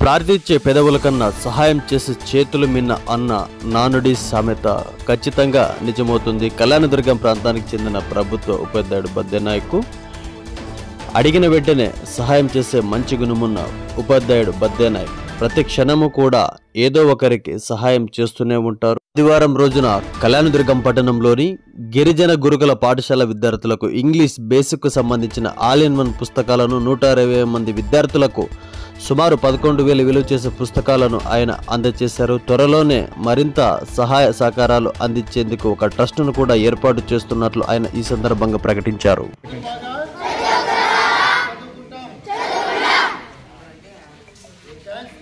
ప్రార్థించే పెదవుల కన్నా సహాయం చేసే చేతులు మిన్న అన్న నానుడి సామెత ఖచ్చితంగా నిజమవుతుంది కళ్యాణదుర్గం ప్రాంతానికి చెందిన ప్రభుత్వ ఉపాధ్యాయుడు బద్దెనాయకు అడిగిన వెంటనే సహాయం చేసే మంచి గుణమున్న ఉపాధ్యాయుడు బద్దెనాయక్ ప్రతి క్షణము కూడా ఏదో ఒకరికి సహాయం చేస్తూనే ఉంటారు ఆదివారం రోజున కళ్యాణదుర్గం పట్టణంలోని గిరిజన గురుకుల పాఠశాల విద్యార్థులకు ఇంగ్లీష్ బేసిక్ కు సంబంధించిన ఆల్ ఇన్ వన్ పుస్తకాలను నూట ఇరవై మంది విద్యార్థులకు సుమారు పదకొండు వేలు విలువ చేసే పుస్తకాలను ఆయన అందజేశారు త్వరలోనే మరింత సహాయ సహకారాలు అందించేందుకు ఒక ట్రస్టును కూడా ఏర్పాటు చేస్తున్నట్లు ఆయన ఈ సందర్భంగా ప్రకటించారు చదువుకుంటాం